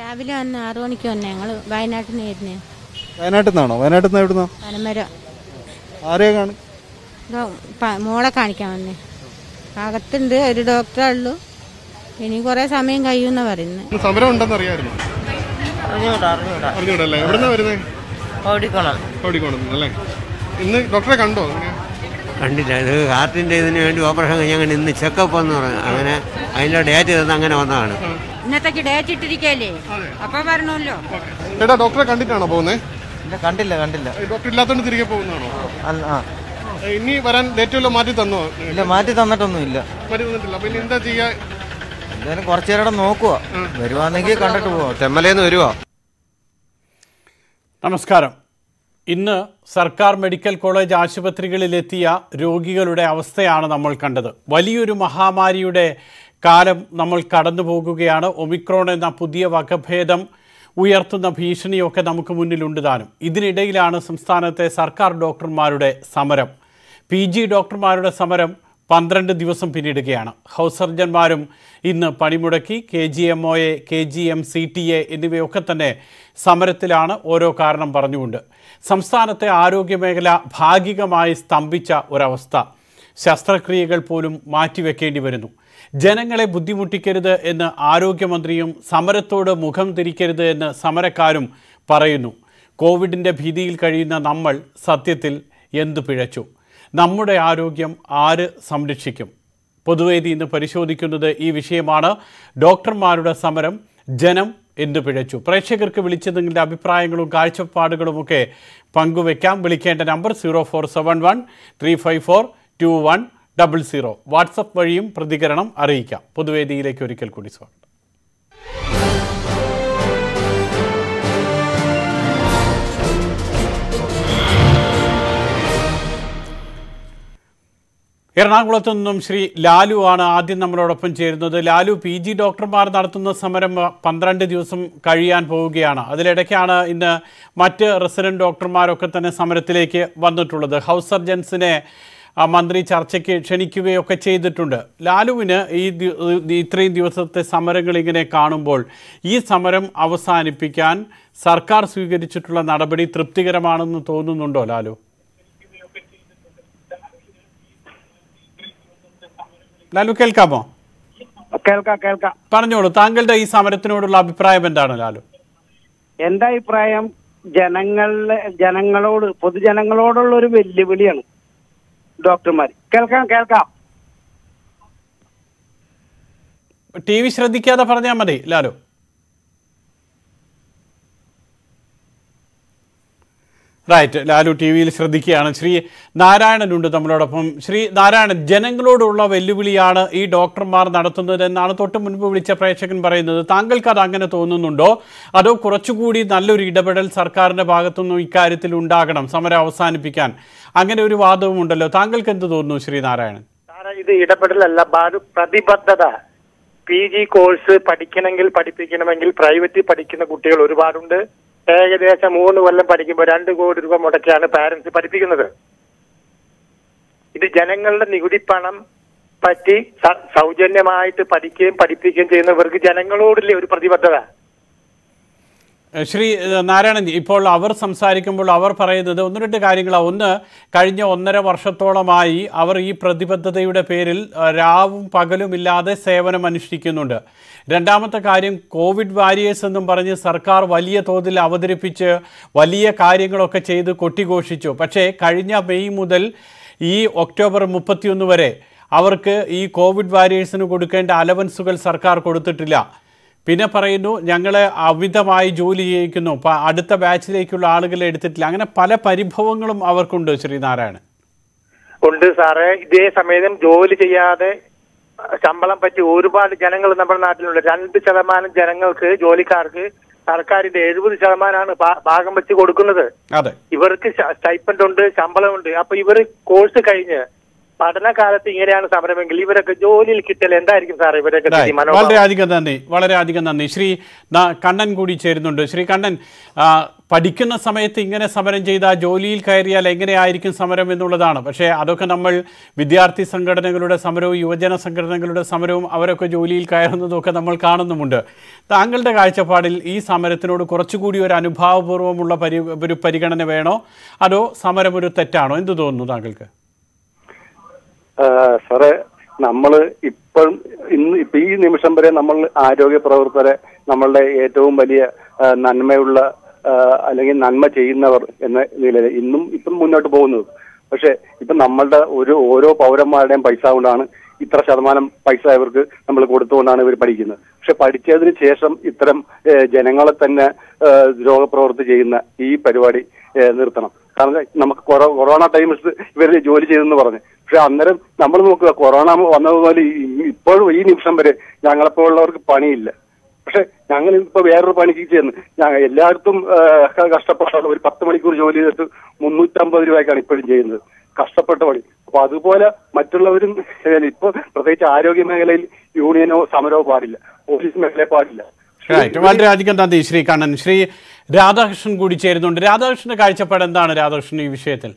രാവിലെ വന്ന് ആറു മണിക്ക് വന്നേ ഞങ്ങൾ വയനാട്ടിൽ നിന്ന് വരുന്നേ വയനാട്ടിൽ നിന്നാണോ വയനാട്ടിൽ നിന്ന് എവിടുന്നാ പനമരം ആരെയാ കാണി ഇതോ പ- മോളെ കാണിക്കാൻ വന്നേ അകത്തുണ്ട് ഒരു ഡോക്ടറേ ഉള്ളൂ ഇനി കുറേ സമയം കഴിയുമെന്നാണ് പറയുന്നത് ഇന്ന് സമരം ഉണ്ടെന്ന് അറിയായിരുന്നു അറിഞ്ഞൂടാ അറിഞ്ഞൂടാ അറിഞ്ഞൂടല്ലേ എവിടുന്നാ വരുന്നത് ഓടിക്കണം കോഴിക്കോട് അല്ലേ ഇന്ന് ഡോക്ടറെ കണ്ടോ എങ്ങനെയാ? കണ്ടില്ല ഇത് ഹാർട്ടിൻ്റെ ഇതിന് വേണ്ടി ഓപ്പറേഷൻ കഴിഞ്ഞ് അങ്ങനെ ഇന്ന് ചെക്കപ്പ് എന്ന് പറഞ്ഞു അങ്ങനെ അതിൻ്റെ ഡേറ്റ് തന്ന് അങ്ങനെ വന്നതാണ് ഇന്നത്തേക്ക് ഡേറ്റ് ഇട്ടിരിക്കല്ലേ അപ്പൊ പറഞ്ഞല്ലോ ചേട്ടാ ഡോക്ടറെ കണ്ടിട്ടാണോ പോകുന്നത് ഇല്ല കണ്ടില്ല കണ്ടില്ല ഡോക്ടർ ഇല്ലാത്തോണ്ട് തിരികെ പോകുന്നതാണോ അല്ല ആ ഏ, ഇനി വരാൻ ഡേറ്റ് വല്ലതും മാറ്റി തന്നോ ഇല്ല മാറ്റി തന്നിട്ടൊന്നും ഇല്ല മാറ്റി തന്നിട്ടില്ല അപ്പൊ ഇനി എന്താ ചെയ്യാ എന്തായാലും കുറച്ചു നേരം നോക്കുക വരുവാണെങ്കിൽ കണ്ടിട്ട് പോവാം തെമ്മലേന്ന് വരുവാ നമസ്കാരം ഇന്ന് സർക്കാർ മെഡിക്കൽ കോളേജ് ആശുപത്രികളിലെത്തിയ രോഗികളുടെ അവസ്ഥയാണ് നമ്മൾ കണ്ടത് വലിയൊരു മഹാമാരിയുടെ കാലം നമ്മൾ കടന്നു പോകുകയാണ് ഒമിക്രോൺ എന്ന പുതിയ വകഭേദം ഉയർത്തുന്ന ഭീഷണിയൊക്കെ നമുക്ക് മുന്നിലുണ്ട് താനും ഇതിനിടയിലാണ് സംസ്ഥാനത്തെ സർക്കാർ ഡോക്ടർമാരുടെ സമരം പി ജി ഡോക്ടർമാരുടെ സമരം പന്ത്രണ്ട് ദിവസം പിന്നിടുകയാണ് ഹൗസ് സർജന്മാരും ഇന്ന് പണിമുടക്കി K G M O A K G M C T A എന്നിവയൊക്കെ തന്നെ സമരത്തിലാണ് ഓരോ കാരണം പറഞ്ഞുകൊണ്ട് സംസ്ഥാനത്തെ ആരോഗ്യമേഖല ഭാഗികമായി സ്തംഭിച്ച ഒരവസ്ഥ ശസ്ത്രക്രിയകൾ പോലും മാറ്റിവെക്കേണ്ടി വരുന്നു ജനങ്ങളെ ബുദ്ധിമുട്ടിക്കരുത് എന്ന് ആരോഗ്യമന്ത്രിയും സമരത്തോട് മുഖം തിരിക്കരുത് എന്ന് സമരക്കാരും പറയുന്നു കോവിഡിൻ്റെ ഭീതിയിൽ കഴിയുന്ന നമ്മൾ സത്യത്തിൽ എന്തു പിഴച്ചു നമ്മുടെ ആരോഗ്യം ആര് സംരക്ഷിക്കും പൊതുവേദി ഇന്ന് പരിശോധിക്കുന്നത് ഈ വിഷയമാണ് ഡോക്ടർമാരുടെ സമരം ജനം എന്തു പിഴച്ചു പ്രേക്ഷകർക്ക് വിളിച്ച് നിങ്ങളുടെ അഭിപ്രായങ്ങളും കാഴ്ചപ്പാടുകളുമൊക്കെ പങ്കുവെക്കാം വിളിക്കേണ്ട number zero four seven one three five four two one double zero WhatsApp വഴിയും പ്രതികരണം അറിയിക്കാം പൊതുവേദിയിലേക്ക് ഒരിക്കൽ കൂടി സ്വാഗതം എറണാകുളത്തു നിന്നും ശ്രീ ലാലു ആണ് ആദ്യം നമ്മളോടൊപ്പം ചേരുന്നത് ലാലു പി ജി ഡോക്ടർമാർ നടത്തുന്ന സമരം പന്ത്രണ്ട് ദിവസം കഴിയാൻ പോവുകയാണ് അതിലിടയ്ക്കാണ് ഇന്ന് മറ്റ് റെസിഡന്റ് ഡോക്ടർമാരൊക്കെ തന്നെ സമരത്തിലേക്ക് വന്നിട്ടുള്ളത് ഹൗസ് സർജൻസിനെ ആ, മന്ത്രി ചർച്ചയ്ക്ക് ക്ഷണിക്കുകയൊക്കെ ചെയ്തിട്ടുണ്ട് ലാലുവിന് ഈ ദി- ഈ ഇത്രയും ദിവസത്തെ സമരങ്ങൾ ഇങ്ങനെ കാണുമ്പോൾ ഈ സമരം അവസാനിപ്പിക്കാൻ സർക്കാർ സ്വീകരിച്ചിട്ടുള്ള നടപടി തൃപ്തികരമാണെന്ന് തോന്നുന്നുണ്ടോ ലാലു ലാലു കേൾക്കാമോ കേൾക്കാം കേൾക്കാം പറഞ്ഞോളൂ താങ്കളുടെ ഈ സമരത്തിനോടുള്ള അഭിപ്രായം എന്താണ് ലാലു എന്റെ അഭിപ്രായം ജനങ്ങളിലെ ജനങ്ങളോട് പൊതുജനങ്ങളോടുള്ള ഒരു വെല്ലുവിളിയാണ് ഡോക്ടർമാർ കേൾക്കാം കേൾക്കാം ടി വി ശ്രദ്ധിക്കാതെ പറഞ്ഞാൽ മതി ലാലു റൈറ്റ് ലാലു ടി വിയിൽ ശ്രദ്ധിക്കുകയാണ് ശ്രീ നാരായണനുണ്ട് നമ്മളോടൊപ്പം ശ്രീ നാരായണൻ ജനങ്ങളോടുള്ള വെല്ലുവിളിയാണ് ഈ ഡോക്ടർമാർ നടത്തുന്നത് എന്നാണ് തൊട്ട് മുൻപ് വിളിച്ച പ്രേക്ഷകൻ പറയുന്നത് താങ്കൾക്ക് അത് അങ്ങനെ തോന്നുന്നുണ്ടോ അതോ കുറച്ചുകൂടി നല്ലൊരു ഇടപെടൽ സർക്കാരിന്റെ ഭാഗത്തുനിന്നും ഇക്കാര്യത്തിൽ ഉണ്ടാകണം സമരം അവസാനിപ്പിക്കാൻ അങ്ങനെ ഒരു വാദവും ഉണ്ടല്ലോ താങ്കൾക്ക് എന്ത് തോന്നുന്നു ശ്രീ നാരായണൻ സാറേ ഇത് ഇടപെടലല്ല ബാ- പ്രതിബദ്ധത പി ജി കോഴ്സ് പഠിക്കണമെങ്കിൽ പഠിപ്പിക്കണമെങ്കിൽ പ്രൈവറ്റിൽ പഠിക്കുന്ന കുട്ടികൾ ഒരുപാടുണ്ട് ഏകദേശം മൂന്ന് കൊല്ലം പഠിക്കുമ്പോൾ രണ്ട് കോടി രൂപ മുടക്കിയാണ് പാരന്റ്സ് പഠിപ്പിക്കുന്നത് ഇത് ജനങ്ങളുടെ നികുതി പണം പറ്റി സ- സൗജന്യമായിട്ട് പഠിക്കുകയും പഠിപ്പിക്കുകയും ചെയ്യുന്നവർക്ക് ജനങ്ങളോടില്ലേ ഒരു പ്രതിബദ്ധത ഏഹ് ശ്രീ ഏഹ് നാരായണൻ ഇപ്പോൾ അവർ സംസാരിക്കുമ്പോൾ അവർ പറയുന്നത് ഒന്ന് രണ്ട് കാര്യങ്ങളാണ് ഒന്ന് കഴിഞ്ഞ ഒന്നര വർഷത്തോളമായി അവർ ഈ പ്രതിബദ്ധതയുടെ പേരിൽ ഏഹ് രാവും പകലും ഇല്ലാതെ സേവനം അനുഷ്ഠിക്കുന്നുണ്ട് രണ്ടാമത്തെ കാര്യം കോവിഡ് വാരിയേഴ്സ് എന്നും പറഞ്ഞ് സർക്കാർ വലിയ തോതിൽ അവതരിപ്പിച്ച് വലിയ കാര്യങ്ങളൊക്കെ ചെയ്ത് കൊട്ടിഘോഷിച്ചു പക്ഷേ കഴിഞ്ഞ മെയ് മുതൽ ഈ ഒക്ടോബർ മുപ്പത്തിയൊന്ന് വരെ അവർക്ക് ഈ കോവിഡ് വാരിയേഴ്സിന് കൊടുക്കേണ്ട അലവൻസുകൾ സർക്കാർ കൊടുത്തിട്ടില്ല പിന്നെ പറയുന്നു ഞങ്ങളെ അമിതമായി ജോലി ചെയ്യിക്കുന്നു പ- അടുത്ത ബാച്ചിലേക്കുള്ള ആളുകളെ എടുത്തിട്ടില്ല അങ്ങനെ പല പരിഭവങ്ങളും അവർക്കുണ്ട് ശ്രീനാരായണൻ ഉണ്ട് സാറേ ഇതേ സമയം ജോലി ചെയ്യാതെ ശമ്പളം പറ്റി ഒരുപാട് ജനങ്ങൾ നമ്മുടെ നാട്ടിലുണ്ട് രണ്ട് ശതമാനം ജനങ്ങൾക്ക് ജോലിക്കാർക്ക് സർക്കാരിന്റെ എഴുപത് ശതമാനമാണ് ഭാ- ഭാഗം വെച്ച് കൊടുക്കുന്നത് അതെ ഇവർക്ക് സ്റ്റൈപ്പൻഡ് ഉണ്ട് ശമ്പളമുണ്ട് അപ്പൊ ഇവര് കോഴ്സ് കഴിഞ്ഞ് പഠനകാലത്ത് ഇങ്ങനെയാണ് സമരമെങ്കിൽ ഇവരൊക്കെ ജോലിയിൽ കിട്ടൽ എന്തായിരിക്കും സാർ ഇവരൊക്കെ സ്ഥിതി? Right. മനോഭാവം വളരെയധികം നന്ദി വളരെയധികം നന്ദി ശ്രീ ന- കണ്ണൻ കൂടി ചേരുന്നുണ്ട് ശ്രീ കണ്ണൻ ആ, പഠിക്കുന്ന സമയത്ത് ഇങ്ങനെ സമരം ചെയ്താൽ ജോലിയിൽ കയറിയാൽ എങ്ങനെയായിരിക്കും സമരം എന്നുള്ളതാണ് പക്ഷേ അതൊക്കെ നമ്മൾ വിദ്യാർത്ഥി സംഘടനകളുടെ സമരവും യുവജന സംഘടനകളുടെ സമരവും അവരൊക്കെ ജോലിയിൽ കയറുന്നതും ഒക്കെ നമ്മൾ കാണുന്നുമുണ്ട് താങ്കളുടെ കാഴ്ചപ്പാടിൽ ഈ സമരത്തിനോട് കുറച്ചുകൂടി ഒരു അനുഭാവപൂർവ്വമുള്ള പരി ഒരു പരിഗണന വേണോ അതോ സമരം ഒരു തെറ്റാണോ എന്ത് തോന്നുന്നു താങ്കൾക്ക് ആ, സാറേ നമ്മൾ ഇപ്പം ഇന്ന് ഇപ്പൊ ഈ നിമിഷം വരെ നമ്മൾ ആരോഗ്യ പ്രവർത്തകരെ നമ്മളുടെ ഏറ്റവും വലിയ ആ, നന്മയുള്ള ആ, അല്ലെങ്കിൽ നന്മ ചെയ്യുന്നവർ എന്ന നിലയിൽ ഇന്നും ഇപ്പം മുന്നോട്ട് പോകുന്നത് പക്ഷെ ഇപ്പൊ നമ്മളുടെ ഒരു ഓരോ പൗരന്മാരുടെയും പൈസ കൊണ്ടാണ് ഇത്ര ശതമാനം പൈസ ഇവർക്ക് നമ്മൾ കൊടുത്തുകൊണ്ടാണ് ഇവർ പഠിക്കുന്നത് പക്ഷെ പഠിച്ചതിന് ശേഷം ഇത്തരം ഏ, ജനങ്ങളെ തന്നെ ഏ, ദ്രോഹപ്രവൃത്തി ചെയ്യുന്ന ഈ പരിപാടി ഏ, നിർത്തണം കാരണം നമുക്ക് കൊറോ- കൊറോണ ടൈമിൽ ഇവർ ജോലി ചെയ്തെന്ന് പറഞ്ഞു പക്ഷെ അന്നേരം നമ്മൾ നോക്കുക കൊറോണ വന്നതുപോലെ ഈ- ഇപ്പോഴും ഈ നിമിഷം വരെ ഞങ്ങളെപ്പോലുള്ളവർക്ക് പണിയില്ല പക്ഷെ ഞങ്ങൾ ഇപ്പൊ വേറൊരു പണിക്ക് ചെയ്യുന്നു ഞങ്ങൾ എല്ലായിടത്തും ആ, കഷ്ടപ്പെട്ട ഒരു പത്ത് മണിക്കൂർ ജോലി ചെയ്തിട്ട് മുന്നൂറ്റമ്പത് രൂപയ്ക്കാണ് ഇപ്പോഴും ചെയ്യുന്നത് കഷ്ടപ്പെട്ട പണി അപ്പൊ അതുപോലെ മറ്റുള്ളവരും ഏ, ഇപ്പൊ പ്രത്യേകിച്ച് ആരോഗ്യ മേഖലയിൽ യൂണിയനോ സമരമോ പാടില്ല പോലീസ് മേഖലയെ പാടില്ല റൈറ്റ് വളരെയധികം നന്ദി ശ്രീ കണ്ണൻ ശ്രീ രാധാകൃഷ്ണൻ കൂടി ചേരുന്നുണ്ട് രാധാകൃഷ്ണന്റെ കാഴ്ചപ്പാട് എന്താണ് രാധാകൃഷ്ണൻ ഈ വിഷയത്തിൽ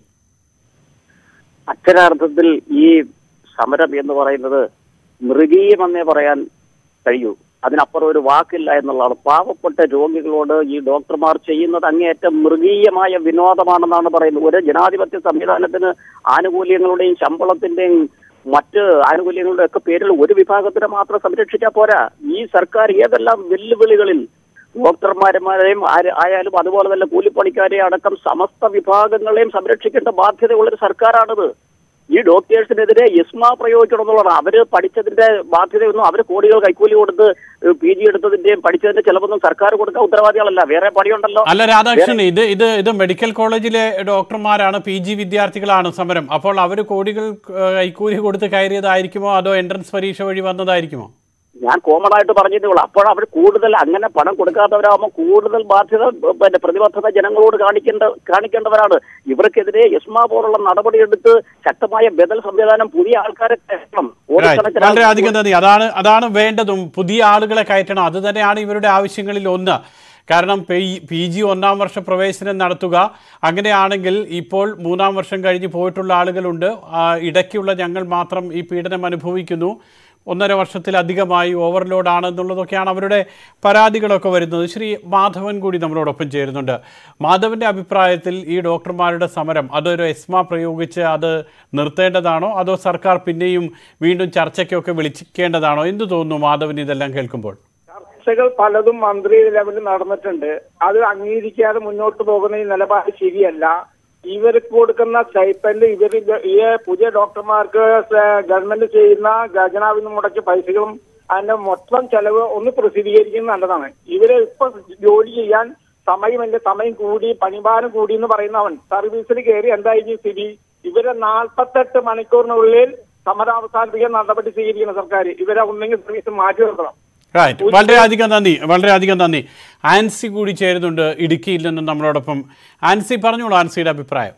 അക്ഷരാർത്ഥത്തിൽ ഈ സമരം എന്ന് പറയുന്നത് മൃഗീയമെന്നേ പറയാൻ കഴിയൂ അതിനപ്പുറം ഒരു വാക്കില്ല എന്നുള്ളതാണ് പാവപ്പെട്ട രോഗികളോട് ഈ ഡോക്ടർമാർ ചെയ്യുന്നത് അങ്ങേയറ്റം മൃഗീയമായ വിനോദമാണെന്നാണ് പറയുന്നത് ഒരു ജനാധിപത്യ സംവിധാനത്തിന് ആനുകൂല്യങ്ങളുടെയും ശമ്പളത്തിന്റെയും മറ്റ് ആനുകൂല്യങ്ങളുടെ ഒക്കെ പേരിൽ ഒരു വിഭാഗത്തിനെ മാത്രം സംരക്ഷിച്ചാൽ പോരാ ഈ സർക്കാർ ഏതെല്ലാം വെല്ലുവിളികളിൽ ഡോക്ടർമാരെയും ആര് ആയാലും അതുപോലെ തന്നെ കൂലിപ്പണിക്കാരെ അടക്കം സമസ്ത വിഭാഗങ്ങളെയും സംരക്ഷിക്കേണ്ട ബാധ്യതയുള്ളൊരു സർക്കാരാണിത് ഈ ഡോക്ടേഴ്സിനെതിരെ ഇസ്മ പ്രയോഗിക്കണം എന്നുള്ളതാണ് അവര് പഠിച്ചതിന്റെ ബാധ്യതയൊന്നും അവര് കോടികൾ കൈക്കൂലി കൊടുത്ത് പി ജി എടുത്തതിന്റെയും പഠിച്ചതിന്റെ ചിലവൊന്നും സർക്കാർ കൊടുക്കാൻ ഉത്തരവാദികളല്ല വേറെ പണിയുണ്ടല്ലോ അല്ല രാധാകൃഷ്ണൻ ഇത് ഇത് ഇത് മെഡിക്കൽ കോളേജിലെ ഡോക്ടർമാരാണ് പി ജി വിദ്യാർത്ഥികളാണ് സമരം അപ്പോൾ അവർ കോടികൾ ഏഹ്, കൈക്കൂലി കൊടുത്ത് കയറിയതായിരിക്കുമോ അതോ എൻട്രൻസ് പരീക്ഷ വഴി വന്നതായിരിക്കുമോ ഞാൻ കോമൺ ആയിട്ട് പറഞ്ഞതേ ഉള്ളൂ അപ്പോൾ അവർ കൂടുതൽ അങ്ങനെ പണം കൊടുക്കാത്തവരാകുമ്പോൾ കൂടുതൽ ബാധ്യത ബ- പിന്നെ പ്രതിബദ്ധത ജനങ്ങളോട് കാണിക്കേണ്ട കാണിക്കേണ്ടവരാണ് ഇവർക്കെതിരെ ഇസ്മ പോലുള്ള നടപടിയെടുത്ത് ശക്തമായ ബദൽ സംവിധാനം പുതിയ ആൾക്കാരെ കയറ്റണം Right. കോടിക്കണക്കിന് വളരെയധികം ആൾക്കാർ- നന്ദി അതാണ് അതാണ് വേണ്ടതും പുതിയ ആളുകളെ കയറ്റണം അത് തന്നെയാണ് ഇവരുടെ ആവശ്യങ്ങളിൽ ഒന്ന് കാരണം പി ജി ഒന്നാം വർഷ പ്രവേശനം നടത്തുക അങ്ങനെയാണെങ്കിൽ ഇപ്പോൾ മൂന്നാം വർഷം കഴിഞ്ഞ് പോയിട്ടുള്ള ആളുകളുണ്ട് ആ, ഇടയ്ക്കുള്ള ഞങ്ങൾ മാത്രം ഈ പീഡനം അനുഭവിക്കുന്നു ഒന്നര വർഷത്തിലധികമായി ഓവർലോഡ് ആണെന്നുള്ളതൊക്കെയാണ് അവരുടെ പരാതികളൊക്കെ വരുന്നത് ശ്രീ മാധവൻ കൂടി നമ്മളോടൊപ്പം ചേരുന്നുണ്ട് മാധവന്റെ അഭിപ്രായത്തിൽ ഈ ഡോക്ടർമാരുടെ സമരം അതൊരു എസ്മ പ്രയോഗിച്ച് അത് നിർത്തേണ്ടതാണോ അതോ സർക്കാർ പിന്നെയും വീണ്ടും ചർച്ചയ്ക്കൊക്കെ വിളിക്കേണ്ടതാണോ എന്തു തോന്നുന്നു മാധവൻ ഇതെല്ലാം കേൾക്കുമ്പോൾ ചർച്ചകൾ പലതും മന്ത്രി ലെവലിൽ നടന്നിട്ടുണ്ട് അത് അംഗീകരിക്കാതെ മുന്നോട്ട് പോകുന്ന ഈ നിലപാട് ശരിയല്ല ഇവർക്ക് കൊടുക്കുന്ന സ്റ്റൈപ്പൻഡ് ഇവർ ഈ പുതിയ ഡോക്ടർമാർക്ക് സ- ഗവൺമെന്റ് ചെയ്യുന്ന ഖജനാവിൽ നിന്ന് മുടക്കിയ പൈസകളും അതിന്റെ മൊത്തം ചെലവ് ഒന്ന് പ്രസിദ്ധീകരിക്കുന്നത് നല്ലതാണ് ഇവര് ഇപ്പൊ ജോലി ചെയ്യാൻ സമയമില്ല സമയം കൂടി പണിഭാരം കൂടി എന്ന് പറയുന്നവൻ സർവീസിൽ കയറി എന്തായിരിക്കും സ്ഥിതി ഇവരെ നാൽപ്പത്തെട്ട് മണിക്കൂറിനുള്ളിൽ സമരം അവസാനിപ്പിക്കാൻ നടപടി സ്വീകരിക്കുന്ന സർക്കാർ ഇവരെ ഒന്നെങ്കിൽ സർവീസ് മാറ്റി നിർത്തണം റൈറ്റ് വളരെയധികം നന്ദി വളരെയധികം നന്ദി ആൻസി കൂടി ചേരുന്നുണ്ട് ഇടുക്കിയിൽ നിന്നും നമ്മളോടൊപ്പം ആൻസി പറഞ്ഞോളൂ ആൻസിയുടെ അഭിപ്രായം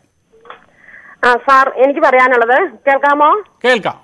ആ സാർ എനിക്ക് പറയാനുള്ളത് കേൾക്കാമോ കേൾക്കാം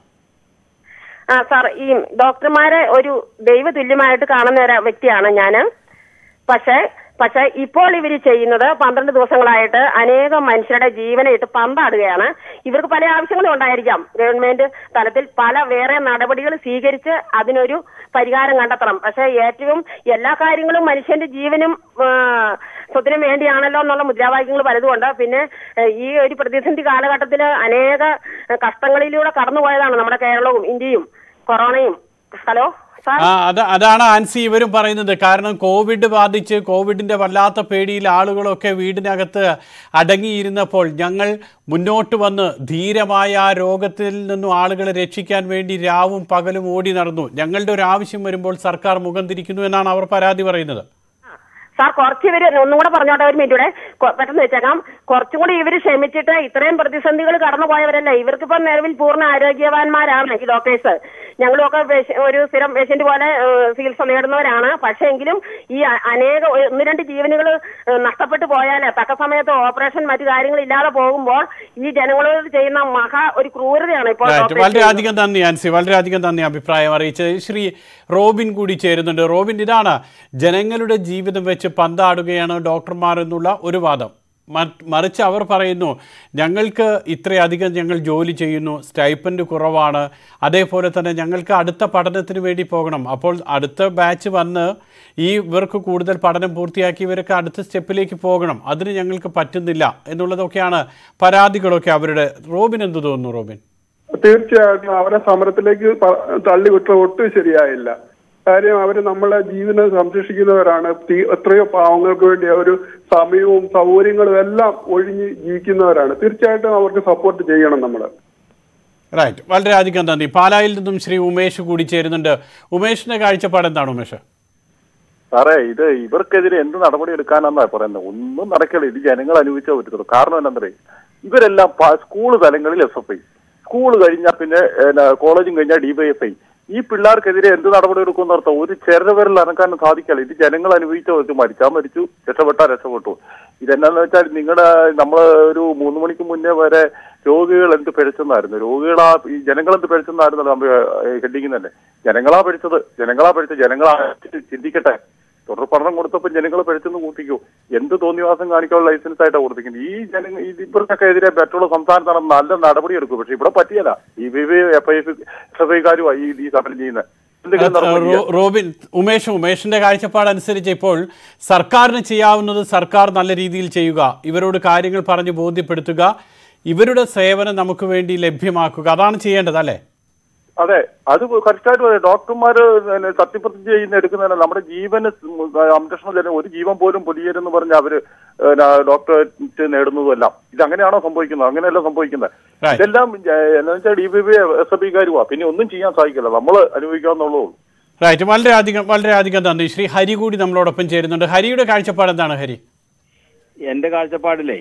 ആ സാർ ഈ ഡോക്ടർമാരെ ഒരു ദൈവതുല്യമായിട്ട് കാണുന്ന ഒരു വ്യക്തിയാണ് ഞാൻ പക്ഷേ പക്ഷെ ഇപ്പോൾ ഇവർ ചെയ്യുന്നത് പന്ത്രണ്ട് ദിവസങ്ങളായിട്ട് അനേകം മനുഷ്യരുടെ ജീവനെ ഇട്ട് പന്താടുകയാണ് ഇവർക്ക് പല ആവശ്യങ്ങളും ഉണ്ടായിരിക്കാം ഗവൺമെന്റ് തലത്തിൽ പല വേറെ നടപടികൾ സ്വീകരിച്ച് അതിനൊരു പരിഹാരം കണ്ടെത്തണം പക്ഷെ ഏറ്റവും എല്ലാ കാര്യങ്ങളും മനുഷ്യന്റെ ജീവനും ആ, സ്വത്തിനും വേണ്ടിയാണല്ലോ എന്നുള്ള മുദ്രാവാക്യങ്ങൾ പലതുമുണ്ട് പിന്നെ ഏ, ഈ ഒരു പ്രതിസന്ധി കാലഘട്ടത്തിൽ അനേക ഏ, കഷ്ടങ്ങളിലൂടെ കടന്നുപോയതാണ് നമ്മുടെ കേരളവും ഇന്ത്യയും കൊറോണയും ഹലോ സാർ ആ അത് അതാണ് ആൻസി ഇവരും പറയുന്നത് കാരണം കോവിഡ് ബാധിച്ച് കോവിഡിന്റെ വല്ലാത്ത പേടിയിൽ ആളുകളൊക്കെ വീടിനകത്ത് അടങ്ങിയിരുന്നപ്പോൾ ഞങ്ങൾ മുന്നോട്ട് വന്ന് ധീരമായ ആ രോഗത്തിൽ നിന്നും ആളുകളെ രക്ഷിക്കാൻ വേണ്ടി രാവും പകലും ഓടി നടന്നു ഞങ്ങളുടെ ഒരു ആവശ്യം വരുമ്പോൾ സർക്കാർ മുഖം തിരിക്കുന്നു എന്നാണ് അവർ പരാതി പറയുന്നത് സാർ കുറച്ച് ഇവര് ഒന്നും കൂടെ പറഞ്ഞോട്ടെ ഒരു മിനിറ്റ് കൂടെ കൊ- പെട്ടെന്ന് വെച്ചേക്കാം കുറച്ചും കൂടി ഇവര് ക്ഷമിച്ചിട്ട് ഇത്രയും പ്രതിസന്ധികൾ കടന്നു പോയവരല്ല ഇവർക്കിപ്പം നിലവിൽ പൂർണ്ണ ആരോഗ്യവാന്മാരാണ് ഈ ഡോക്ടേഴ്സ് ഞങ്ങളുമൊക്കെ പേഷ്യ- ഒരു സ്ഥിരം പേഷ്യന്റ് പോലെ ഏഹ്, ചികിത്സ നേടുന്നവരാണ് പക്ഷേ എങ്കിലും ഈ അ- അനേക ഒ- ഒന്ന് രണ്ട് ജീവനുകൾ നഷ്ടപ്പെട്ടു പോയാൽ തക്ക സമയത്ത് ഓപ്പറേഷൻ മറ്റു കാര്യങ്ങൾ ഇല്ലാതെ പോകുമ്പോൾ ഈ ജനങ്ങളോട് ചെയ്യുന്ന മഹാ ഒരു ക്രൂരതയാണ് ഇപ്പോൾ റൈറ്റ് ഡോക്ടേഴ്സ് വളരെയധികം നന്ദി ആൻസി വളരെയധികം നന്ദി അഭിപ്രായം അറിയിച്ചത് ശ്രീ റോബിൻ കൂടി ചേരുന്നുണ്ട് റോബിൻ ഇതാണ് ജനങ്ങളുടെ ജീവിതം വെച്ച് പന്താടുകയാണ് ഡോക്ടർമാർ എന്നുള്ള ഒരു വാദം മ- മറിച്ച് അവർ പറയുന്നു ഞങ്ങൾക്ക് ഇത്രയധികം ഞങ്ങൾ ജോലി ചെയ്യുന്നു സ്റ്റൈപ്പൻഡ് കുറവാണ് അതേപോലെ തന്നെ ഞങ്ങൾക്ക് അടുത്ത പഠനത്തിന് വേണ്ടി പോകണം അപ്പോൾ അടുത്ത ബാച്ച് വന്ന് ഈ ഇവർക്ക് കൂടുതൽ പഠനം പൂർത്തിയാക്കി ഇവർക്ക് അടുത്ത സ്റ്റെപ്പിലേക്ക് പോകണം അതിന് ഞങ്ങൾക്ക് പറ്റുന്നില്ല എന്നുള്ളതൊക്കെയാണ് പരാതികളൊക്കെ അവരുടെ റോബിൻ എന്ത് തോന്നുന്നു റോബിൻ തീർച്ചയായിട്ടും അവരെ സമരത്തിലേക്ക് പ- തള്ളിവിട്ട ഒട്ടും ശരിയായില്ല കാര്യം അവര് നമ്മളെ ജീവനെ സംരക്ഷിക്കുന്നവരാണ് തീ- എത്രയോ പാവങ്ങൾക്ക് വേണ്ടി ഒരു സമയവും സൗകര്യങ്ങളും എല്ലാം ഒഴിഞ്ഞ് ജീവിക്കുന്നവരാണ് തീർച്ചയായിട്ടും അവർക്ക് സപ്പോർട്ട് ചെയ്യണം നമ്മള് റൈറ്റ് വളരെയധികം നന്ദി പാലായിൽ നിന്നും ശ്രീ ഉമേഷ് കൂടി ചേരുന്നുണ്ട് ഉമേഷിന്റെ കാഴ്ചപ്പാട് എന്താണ് ഉമേഷ് സാറേ ഇത് ഇവർക്കെതിരെ എന്ത് നടപടി എടുക്കാനെന്നാ പറയുന്നത് ഒന്നും നടക്കില്ല ഇത് ജനങ്ങൾ അനുഭവിച്ചാൽ പറ്റത്തുള്ളൂ കാരണം എന്താ ഇവരെല്ലാം പ- സ്കൂൾ തലങ്ങളിൽ എസ് എഫ് ഐ സ്കൂൾ കഴിഞ്ഞാൽ പിന്നെ ഏ, കോളേജും കഴിഞ്ഞാൽ ഡിവൈഎഫ്ഐ ഈ പിള്ളേർക്കെതിരെ എന്ത് നടപടി എടുക്കുമെന്ന് അർത്ഥം ഒരു ചെറുവിരൽ ഇറക്കാനും സാധിക്കില്ല ഇത് ജനങ്ങൾ അനുഭവിച്ച പറ്റും മരിച്ചാൽ മരിച്ചു രക്ഷപ്പെട്ടാൽ രക്ഷപ്പെട്ടു ഇതെന്നാന്ന് വെച്ചാൽ നിങ്ങളുടെ നമ്മൾ ഒരു മൂന്ന് മണിക്ക് മുന്നേ വരെ രോഗികൾ എന്ത് പിഴച്ചെന്നായിരുന്നു രോഗികളാ ഈ ജനങ്ങൾ എന്ത് പിഴച്ചെന്നായിരുന്നല്ലോ നമ്മൾ ഹെഡിങ് തന്നെ ജനങ്ങളാ പിഴച്ചത് ജനങ്ങളാ പിഴച്ചത് ജനങ്ങളാ ചിന്തിക്കട്ടെ തുടർ പഠനം കൊടുത്തപ്പോൾ ജനങ്ങൾ പിഴച്ചെന്ന് കൂട്ടിക്കോ എന്ത് തോന്നിവാസം കാണിക്കാനുള്ള ലൈസൻസ് ആയിട്ടാണ് കൊടുത്തിരിക്കുന്നത് ഈ ജനങ്ങൾ ഇത് ഇവർക്കൊക്കെ എതിരെ മറ്റുള്ള സംസ്ഥാനത്താണ് നല്ല നടപടി എടുക്കും പക്ഷെ ഇവിടെ പറ്റിയല്ല ഈ B B F I F F ഐക്കാരുമായി ഈ ഈ സമരം ചെയ്യുന്നത് എന്തെങ്കിലും നടപടി റോ- റോബിൻ ഉമേഷ് ഉമേഷിന്റെ കാഴ്ചപ്പാട് അനുസരിച്ച് ഇപ്പോൾ സർക്കാരിന് ചെയ്യാവുന്നത് സർക്കാർ നല്ല രീതിയിൽ ചെയ്യുക ഇവരോട് കാര്യങ്ങൾ പറഞ്ഞ് ബോധ്യപ്പെടുത്തുക ഇവരുടെ സേവനം നമുക്ക് വേണ്ടി ലഭ്യമാക്കുക അതാണ് ചെയ്യേണ്ടത് അല്ലേ അതെ അത് കറക്റ്റായിട്ട് പറയാം ഡോക്ടർമാര് പിന്നെ സത്യപ്രതിജ്ഞ ചെയ്യുന്ന എടുക്കുന്നതല്ല നമ്മുടെ ജീവന് സംരക്ഷണം തരുന്ന ഒരു ജീവൻ പോലും പൊലിയരെന്ന് പറഞ്ഞ് അവര് പിന്നെ ഡോക്ടറേറ്റ് നേടുന്നതുമെല്ലാം ഇത് അങ്ങനെയാണോ സംഭവിക്കുന്നത് അങ്ങനെയല്ല സംഭവിക്കുന്നത് Right. ഇതെല്ലാം ഏഹ്, എന്താ വെച്ചാൽ D B B S F ഇക്കാരുവാ പിന്നെ ഒന്നും ചെയ്യാൻ സാധിക്കില്ല നമ്മൾ അനുഭവിക്കാവുന്നുള്ളൂ റൈറ്റ് വളരെയധികം വളരെയധികം നന്ദി ശ്രീ ഹരി കൂടി നമ്മളോടൊപ്പം ചേരുന്നുണ്ട് ഹരിയുടെ കാഴ്ചപ്പാട് എന്താണ് ഹരി എന്റെ കാഴ്ചപ്പാടിലേ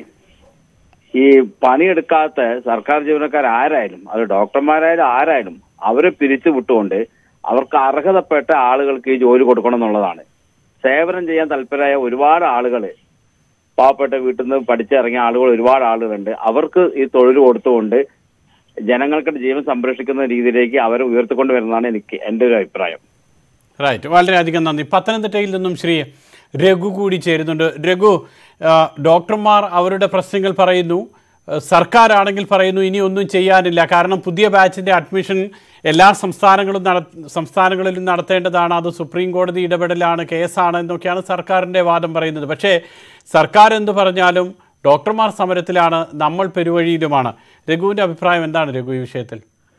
ഈ പണിയെടുക്കാത്ത സർക്കാർ ജീവനക്കാർ ആരായാലും അത് ഡോക്ടർമാരായാലും ആരായാലും അവരെ പിരിച്ചു വിട്ടുകൊണ്ട് അവർക്ക് അർഹതപ്പെട്ട ആളുകൾക്ക് ഈ ജോലി കൊടുക്കണം എന്നുള്ളതാണ് സേവനം ചെയ്യാൻ തൽപരരായ ഒരുപാട് ആളുകൾ പാവപ്പെട്ട വീട്ടിൽ നിന്ന് പഠിച്ചിറങ്ങിയ ആളുകൾ ഒരുപാട് ആളുകളുണ്ട് അവർക്ക് ഈ തൊഴിൽ കൊടുത്തുകൊണ്ട് ജനങ്ങൾക്ക് ജീവൻ സംരക്ഷിക്കുന്ന രീതിയിലേക്ക് അവരെ ഉയർത്തിക്കൊണ്ട് വരുന്നതാണ് എനിക്ക് എൻ്റെ ഒരു അഭിപ്രായം റൈറ്റ് വളരെയധികം നന്ദി പത്തനംതിട്ടയിൽ നിന്നും ശ്രീ രഘു കൂടി ചേരുന്നുണ്ട് രഘു ആ, ഡോക്ടർമാർ അവരുടെ പ്രശ്നങ്ങൾ പറയുന്നു ആ, സർക്കാരാണെങ്കിൽ പറയുന്നു ഇനി ഒന്നും ചെയ്യാനില്ല കാരണം പുതിയ ബാച്ചിൻ്റെ അഡ്മിഷൻ എല്ലാ സംസ്ഥാനങ്ങളും നട സംസ്ഥാനങ്ങളിലും നടത്തേണ്ടതാണ് അത് സുപ്രീം കോടതി ഇടപെടലാണ് കേസാണ് എന്നൊക്കെയാണ് സർക്കാരിൻ്റെ വാദം പറയുന്നത് പക്ഷേ സർക്കാർ എന്ത് പറഞ്ഞാലും ഡോക്ടർമാർ സമരത്തിലാണ് നമ്മൾ പെരുവഴിയിലുമാണ് രഘുവിൻ്റെ അഭിപ്രായം എന്താണ് രഘു ഈ വിഷയത്തിൽ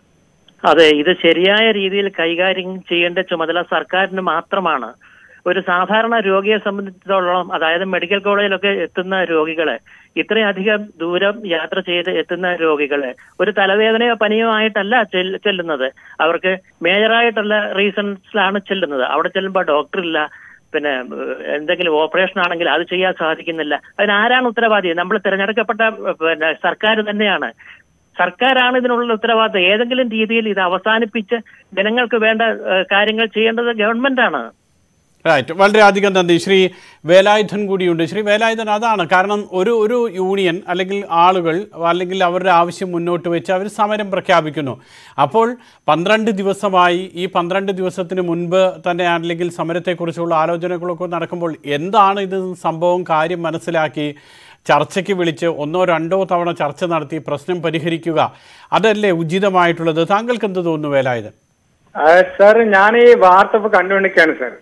അതെ ഇത് ശരിയായ രീതിയിൽ കൈകാര്യം ചെയ്യേണ്ട ചുമതല സർക്കാരിന് മാത്രമാണ് ഒരു സാധാരണ രോഗിയെ സംബന്ധിച്ചിടത്തോളം അതായത് മെഡിക്കൽ കോളേജിലൊക്കെ എത്തുന്ന രോഗികളെ ഇത്രയധികം ദൂരം യാത്ര ചെയ്ത് എത്തുന്ന രോഗികളെ ഒരു തലവേദനയോ പനിയോ ആയിട്ടല്ല ചെൽ- ചെല്ലുന്നത് അവർക്ക് മേജറായിട്ടുള്ള റീസൺസിലാണ് ചെല്ലുന്നത് അവിടെ ചെല്ലുമ്പോൾ ഡോക്ടറില്ല പിന്നെ ഏഹ്, എന്തെങ്കിലും ഓപ്പറേഷൻ ആണെങ്കിൽ അത് ചെയ്യാൻ സാധിക്കുന്നില്ല അതിന് ആരാണ് ഉത്തരവാദി നമ്മൾ തിരഞ്ഞെടുക്കപ്പെട്ട ഏഹ്, പിന്നെ സർക്കാർ തന്നെയാണ് സർക്കാരാണ് ഇതിനുള്ള ഉത്തരവാദിത്തം ഏതെങ്കിലും രീതിയിൽ ഇത് അവസാനിപ്പിച്ച് ജനങ്ങൾക്ക് വേണ്ട ഏഹ്, കാര്യങ്ങൾ ചെയ്യേണ്ടത് ഗവൺമെന്റാണ് റൈറ്റ് വളരെയധികം നന്ദി ശ്രീ വേലായുധൻ കൂടിയുണ്ട് ശ്രീ വേലായുധൻ അതാണ് കാരണം ഒരു ഒരു യൂണിയൻ അല്ലെങ്കിൽ ആളുകൾ അല്ലെങ്കിൽ അവരുടെ ആവശ്യം മുന്നോട്ട് വെച്ച് അവർ സമരം പ്രഖ്യാപിക്കുന്നു അപ്പോൾ പന്ത്രണ്ട് ദിവസമായി ഈ പന്ത്രണ്ട് ദിവസത്തിന് മുൻപ് തന്നെ അല്ലെങ്കിൽ സമരത്തെക്കുറിച്ചുള്ള ആലോചനകളൊക്കെ നടക്കുമ്പോൾ എന്താണ് ഇത് സംഭവം കാര്യം മനസ്സിലാക്കി ചർച്ചയ്ക്ക് വിളിച്ച് ഒന്നോ രണ്ടോ തവണ ചർച്ച നടത്തി പ്രശ്നം പരിഹരിക്കുക അതല്ലേ ഉചിതമായിട്ടുള്ളത് താങ്കൾക്ക് എന്ത് തോന്നുന്നു വേലായുധൻ സാർ ഞാൻ ഈ വാർത്ത ഇപ്പൊ കണ്ടുകൊണ്ടിരിക്കുകയാണ് സാർ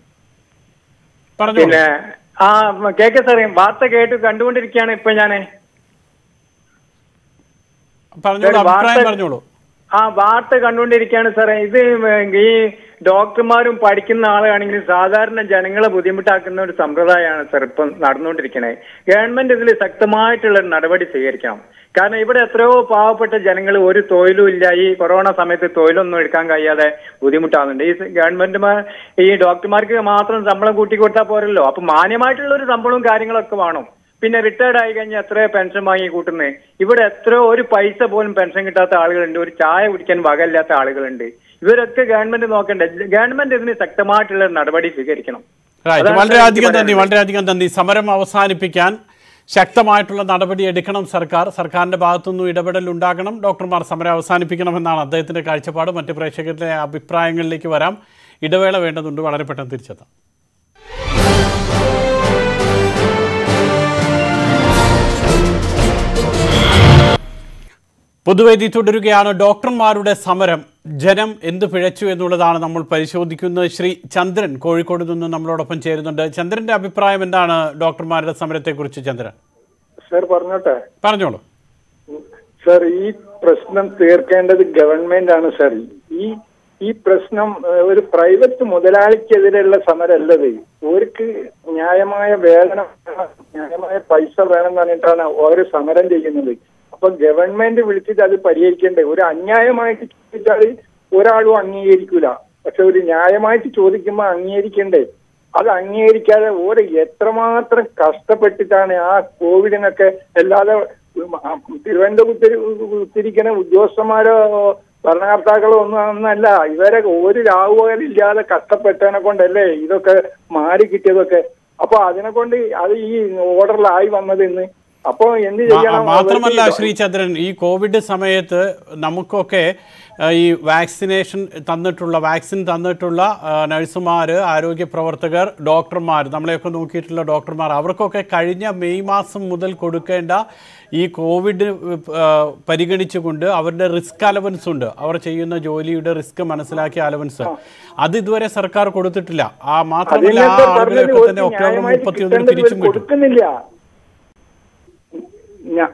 പിന്നെ ആ കേക്കെ സാറേ വാർത്ത കേട്ട് കണ്ടുകൊണ്ടിരിക്കുകയാണ് ഇപ്പൊ ഞാന് പറഞ്ഞോളൂ സാർ, അഭിപ്രായം വാർത്ത- പറഞ്ഞോളൂ ആ വാർത്ത കണ്ടുകൊണ്ടിരിക്കുകയാണ് സാറേ ഇത് ഈ ഡോക്ടർമാരും പഠിക്കുന്ന ആളാണെങ്കിലും സാധാരണ ജനങ്ങളെ ബുദ്ധിമുട്ടാക്കുന്ന ഒരു സമ്പ്രദായമാണ് സാർ ഇപ്പം നടന്നുകൊണ്ടിരിക്കുന്നത് ഗവൺമെന്റ് ഇതിൽ ശക്തമായിട്ടുള്ള ഒരു നടപടി സ്വീകരിക്കണം കാരണം ഇവിടെ എത്രയോ പാവപ്പെട്ട ജനങ്ങൾ ഒരു തൊഴിലും ഇല്ല ഈ കൊറോണ സമയത്ത് തൊഴിലൊന്നും എടുക്കാൻ കഴിയാതെ ബുദ്ധിമുട്ടാകുന്നുണ്ട് ഈ ഗവൺമെന്റുമാർ ഈ ഡോക്ടർമാർക്ക് മാത്രം ശമ്പളം കൂട്ടി കൊടുത്താൽ പോരല്ലോ അപ്പൊ മാന്യമായിട്ടുള്ള ഒരു ശമ്പളവും കാര്യങ്ങളൊക്കെ വേണം പിന്നെ റിട്ടയർഡ് ആയി കഴിഞ്ഞാൽ എത്രയോ പെൻഷൻ വാങ്ങി കൂട്ടുന്നത് ഇവിടെ എത്രയോ ഒരു പൈസ പോലും പെൻഷൻ കിട്ടാത്ത ആളുകളുണ്ട് ഒരു ചായ കുടിക്കാൻ വകയില്ലാത്ത ആളുകളുണ്ട് ഇവരൊക്കെ ഗവൺമെന്റ് നോക്കണ്ടേ ഗവൺമെന്റ് ഇതിന് ശക്തമായിട്ടുള്ള ഒരു നടപടി സ്വീകരിക്കണം റൈറ്റ് അതാണ് വളരെയധികം എനിക്ക് നന്ദി വളരെയധികം നന്ദി സമരം അവസാനിപ്പിക്കാൻ ശക്തമായിട്ടുള്ള നടപടി എടുക്കണം സർക്കാർ സർക്കാരിന്റെ ഭാഗത്തുനിന്നും ഇടപെടൽ ഉണ്ടാകണം ഡോക്ടർമാർ സമരം അവസാനിപ്പിക്കണമെന്നാണ് അദ്ദേഹത്തിന്റെ കാഴ്ചപ്പാട് മറ്റ് പ്രേക്ഷകരുടെ അഭിപ്രായങ്ങളിലേക്ക് വരാം ഇടവേള വേണ്ടതുണ്ട് വളരെ പെട്ടെന്ന് തിരിച്ചെത്താം പൊതുവേദി തുടരുകയാണ് ഡോക്ടർമാരുടെ സമരം ജനം എന്ത് പിഴച്ചു എന്നുള്ളതാണ് നമ്മൾ പരിശോധിക്കുന്നത് ശ്രീ ചന്ദ്രൻ കോഴിക്കോട് നിന്ന് നമ്മളോടൊപ്പം ചേരുന്നുണ്ട് ചന്ദ്രന്റെ അഭിപ്രായം എന്താണ് ഡോക്ടർമാരുടെ സമരത്തെക്കുറിച്ച് ചന്ദ്രൻ സർ പറഞ്ഞോട്ടെ പറഞ്ഞോളൂ സർ ഈ പ്രശ്നം തീർക്കേണ്ടത് ഗവൺമെന്റ് ആണ് സർ ഈ ഈ പ്രശ്നം ഏഹ്, ഒരു പ്രൈവറ്റ് മുതലാളിക്കെതിരെയുള്ള സമരമല്ലത് അവർക്ക് ന്യായമായ വേതനം വേണം, ന്യായമായ പൈസ വേണം എന്ന് പറഞ്ഞിട്ടാണ് ഓരോ സമരം ചെയ്യുന്നത് അപ്പൊ ഗവൺമെന്റ് വിളിച്ചിട്ട് അത് പരിഹരിക്കേണ്ടത് ഒരു അന്യായമായിട്ട് ചോദിച്ചാൽ ഒരാളും അംഗീകരിക്കൂല പക്ഷെ ഒരു ന്യായമായിട്ട് ചോദിക്കുമ്പോൾ അംഗീകരിക്കണ്ടേ അത് അംഗീകരിക്കാതെ ഓരോ എത്രമാത്രം കഷ്ടപ്പെട്ടിട്ടാണ് ആ കോവിഡിനൊക്കെ അല്ലാതെ ഉം, ആ, തിരുവനന്തപുരത്ത് ഉത്തിരിക്കുന്ന ഉദ്യോഗസ്ഥന്മാരോ ഭരണകർത്താക്കളോ ഒന്നും ഒന്നല്ല ഇവരെ ഒരു രാവുകളില്ലാതെ കഷ്ടപ്പെട്ടതിനെ കൊണ്ടല്ലേ ഇതൊക്കെ മാറി കിട്ടിയതൊക്കെ അപ്പൊ അതിനെ കൊണ്ട് അത് ഈ ഓർഡറിലായി വന്നത് ഇന്ന് അപ്പൊ എന്ത് മാ- ചെയ്യണം മാത്രമല്ല അവർക്ക് ശ്രീ ചന്ദ്രൻ ഈ കോവിഡ് സമയത്ത് നമുക്കൊക്കെ ആ, ഈ വാക്സിനേഷൻ തന്നിട്ടുള്ള വാക്സിൻ തന്നിട്ടുള്ള ആ, നഴ്സുമാർ ആരോഗ്യ പ്രവർത്തകർ ഡോക്ടർമാർ നമ്മളെയൊക്കെ നോക്കിയിട്ടുള്ള ഡോക്ടർമാർ അവർക്കൊക്കെ കഴിഞ്ഞ മെയ് മാസം മുതൽ കൊടുക്കേണ്ട ഈ കോവിഡ് ആ, പരിഗണിച്ചുകൊണ്ട് അവരുടെ റിസ്ക് അലവൻസ് ഉണ്ട് അവർ ചെയ്യുന്ന ജോലിയുടെ റിസ്ക് മനസ്സിലാക്കിയ അലവൻസ് അത് ഇതുവരെ സർക്കാർ കൊടുത്തിട്ടില്ല ആ മാത്രമല്ല ആ അതിനൊക്കെ പറഞ്ഞത് ആളുകളെയൊക്കെ തന്നെ ഒരു ഒക്ടോബർ ന്യായമായിട്ട് മുപ്പത്തി ഒന്നിന് കിട്ടേണ്ടത് തിരിച്ചും ഇവർ കിട്ടും കൊടുക്കുന്നില്ല ഞാ-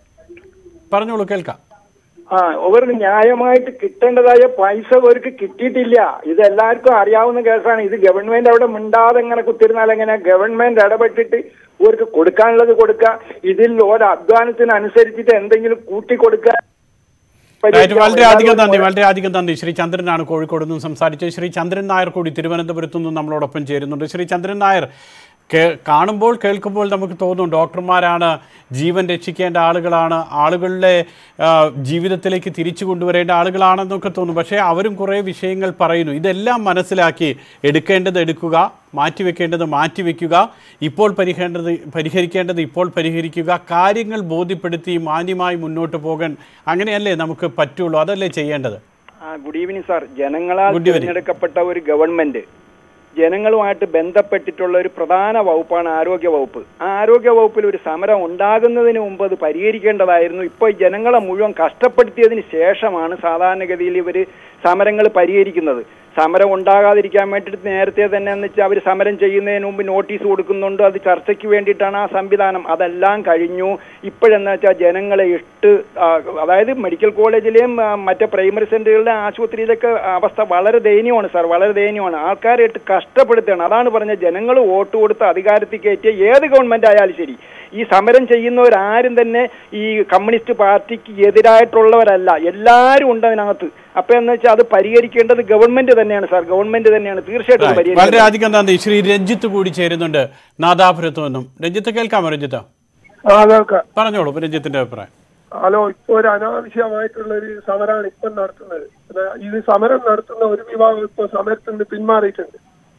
പറഞ്ഞോളൂ കേൾക്കാം ആ അവർക്ക് ന്യായമായിട്ട് കിട്ടേണ്ടതായ പൈസ അവർക്ക് കിട്ടിയിട്ടില്ല ഇത് എല്ലാവർക്കും അറിയാവുന്ന കേസാണ് ഇത് ഗവൺമെന്റ് അവിടെ മിണ്ടാതെ ഇങ്ങനെ കുത്തിരുന്നാൽ എങ്ങനെ ഗവൺമെന്റ് ഇടപെട്ടിട്ട് ഇവർക്ക് കൊടുക്കാനുള്ളത് കൊടുക്കുക ഇതിൽ ഓരോ അധ്വാനത്തിനനുസരിച്ചിട്ട് എന്തെങ്കിലും കൂട്ടി കൊടുക്കുക റൈറ്റ് വളരെ അധികം നന്ദി വളരെ അധികം നന്ദി ശ്രീ ചന്ദ്രനാണ് കോഴിക്കോട് നിന്നും സംസാരിച്ചത് ശ്രീ ചന്ദ്രൻ നായർ കൂടി തിരുവനന്തപുരത്തു നിന്നും നമ്മളോടൊപ്പം ചേരുന്നുണ്ട് ശ്രീ ചന്ദ്രൻ നായർ കേ- കാണുമ്പോൾ കേൾക്കുമ്പോൾ നമുക്ക് തോന്നും ഡോക്ടർമാരാണ് ജീവൻ രക്ഷിക്കേണ്ട ആളുകളാണ് ആളുകളുടെ ആ, ജീവിതത്തിലേക്ക് തിരിച്ചു കൊണ്ടുവരേണ്ട ആളുകളാണെന്നൊക്കെ തോന്നും പക്ഷേ അവരും കുറേ വിഷയങ്ങൾ പറയുന്നു ഇതെല്ലാം മനസ്സിലാക്കി എടുക്കേണ്ടത് എടുക്കുക മാറ്റിവെക്കേണ്ടത് മാറ്റിവെക്കുക ഇപ്പോൾ പരിഹരിക്കേണ്ടത് പരിഹരിക്കേണ്ടത് ഇപ്പോൾ പരിഹരിക്കുക കാര്യങ്ങൾ ബോധ്യപ്പെടുത്തി മാന്യമായി മുന്നോട്ട് പോകാൻ അങ്ങനെയല്ലേ നമുക്ക് പറ്റുള്ളൂ അതല്ലേ ചെയ്യേണ്ടത് ആ ഗുഡ് ഈവനിങ് സാർ ജനങ്ങളാൽ Good evening. തിരഞ്ഞെടുക്കപ്പെട്ട ഒരു ഗവൺമെന്റ് ജനങ്ങളുമായിട്ട് ബന്ധപ്പെട്ടിട്ടുള്ള ഒരു പ്രധാന വകുപ്പാണ് ആരോഗ്യ വകുപ്പ് ആ ആരോഗ്യ വകുപ്പിൽ ഒരു സമരം ഉണ്ടാകുന്നതിന് മുമ്പ് അത് പരിഹരിക്കേണ്ടതായിരുന്നു ഇപ്പോൾ ഈ ജനങ്ങളെ മുഴുവൻ കഷ്ടപ്പെടുത്തിയതിന് ശേഷമാണ് സാധാരണഗതിയിൽ ഇവർ സമരങ്ങൾ പരിഹരിക്കുന്നത് സമരം ഉണ്ടാകാതിരിക്കാൻ വേണ്ടിയിട്ട് നേരത്തെ തന്നെ എന്ന് വെച്ചാൽ അവർ സമരം ചെയ്യുന്നതിന് മുമ്പ് നോട്ടീസ് കൊടുക്കുന്നുണ്ട് അത് ചർച്ചയ്ക്ക് വേണ്ടിയിട്ടാണ് ആ സംവിധാനം അതെല്ലാം കഴിഞ്ഞു ഇപ്പോഴെന്ന് വെച്ചാൽ ജനങ്ങളെ ഇട്ട് ആ, അതായത് മെഡിക്കൽ കോളേജിലെയും ആ, മറ്റേ പ്രൈമറി സെന്ററുകളിലെ ആശുപത്രിയിലൊക്കെ അവസ്ഥ വളരെ ദയനീയമാണ് സാർ വളരെ ദയനീയമാണ് ആൾക്കാരെ ഇട്ട് കഷ്ടപ്പെടുത്തുകയാണ് അതാണ് പറഞ്ഞ ജനങ്ങൾ വോട്ട് കൊടുത്ത് അധികാരത്തിൽ കയറ്റിയ ഏത് ഗവൺമെന്റ് ആയാലും ശരി ഈ സമരം ചെയ്യുന്നവരാരും തന്നെ ഈ കമ്മ്യൂണിസ്റ്റ് പാർട്ടിക്ക് എതിരായിട്ടുള്ളവരല്ല എല്ലാവരും ഉണ്ട് അതിനകത്ത് അപ്പൊ എന്ന് വെച്ചാൽ അത് പരിഹരിക്കേണ്ടത് ഗവൺമെന്റ് തന്നെയാണ് സാർ ഗവൺമെന്റ് തന്നെയാണ് തീർച്ചയായിട്ടും അത് വളരെ പരിഹരിക്കേണ്ടത് അധികം നന്ദി ശ്രീ രഞ്ജിത്ത് കൂടി ചേരുന്നുണ്ട് നാദാപുരത്തു നിന്നും രഞ്ജിത്ത് കേൾക്കാമോ രഞ്ജിത്ത് അതൊക്കെ പറഞ്ഞോളൂ രഞ്ജിത്തിന്റെ അഭിപ്രായം ഹലോ ഇപ്പൊ ഒരു അനാവശ്യമായിട്ടുള്ള ഒരു സമരമാണ് ഇപ്പൊ നടത്തുന്നത് ഇത് ഇത് സമരം നടത്തുന്ന ഒരു വിഭാഗം ഇപ്പൊ സമരത്തിൽ നിന്ന് പിന്മാറിയിട്ടുണ്ട്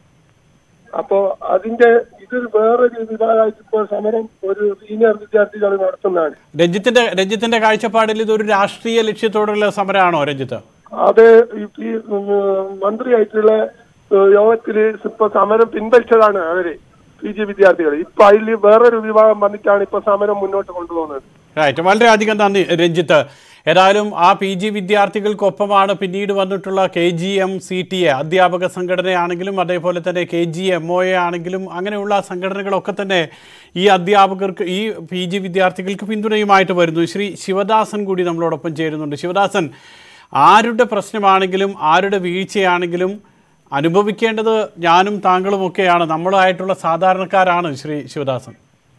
അപ്പോ അതിന്റെ ഇത് വേറൊരു വിഭാഗമായിട്ട് ഇപ്പോൾ സമരം ഒരു സീനിയർ വിദ്യാർത്ഥികൾ നടത്തുന്നതാണ് രഞ്ജിത്തിന്റെ രഞ്ജിത്തിന്റെ കാഴ്ചപ്പാടിൽ ഇതൊരു രാഷ്ട്രീയ ലക്ഷ്യത്തോടുള്ള സമരമാണോ രഞ്ജിത്ത് അത് ഈ ഈ, ഉം, മന്ത്രിയായിട്ടുള്ള ഏഹ്, യോഗത്തില് ഇപ്പൊ സമരം പിൻവലിച്ചതാണ് അവര് പി ജി വിദ്യാർത്ഥികൾ ഇപ്പൊ അതിൽ വേറൊരു വിഭാഗം വന്നിട്ടാണ് ഇപ്പൊ സമരം മുന്നോട്ട് കൊണ്ടുപോകുന്നത് റൈറ്റ് വളരെയധികം നന്ദി രഞ്ജിത്ത് ഏതായാലും ആ പി ജി വിദ്യാർത്ഥികൾക്കൊപ്പമാണ് പിന്നീട് വന്നിട്ടുള്ള K G M C T A അധ്യാപക സംഘടനയാണെങ്കിലും അതേപോലെ തന്നെ K G M O A ആണെങ്കിലും അങ്ങനെയുള്ള സംഘടനകളൊക്കെ തന്നെ ഈ അധ്യാപകർക്ക് ഈ പി ജി വിദ്യാർത്ഥികൾക്ക് പിന്തുണയുമായിട്ട് വരുന്നു ശ്രീ ശിവദാസൻ കൂടി നമ്മളോടൊപ്പം ചേരുന്നുണ്ട് ശിവദാസൻ ആരുടെ പ്രശ്നമാണെങ്കിലും ആരുടെ വീഴ്ചയാണെങ്കിലും അനുഭവിക്കേണ്ടത് ഞാനും താങ്കളും ഒക്കെയാണ് നമ്മളായിട്ടുള്ള സാധാരണക്കാരാണ് ശ്രീ ശിവദാസൻ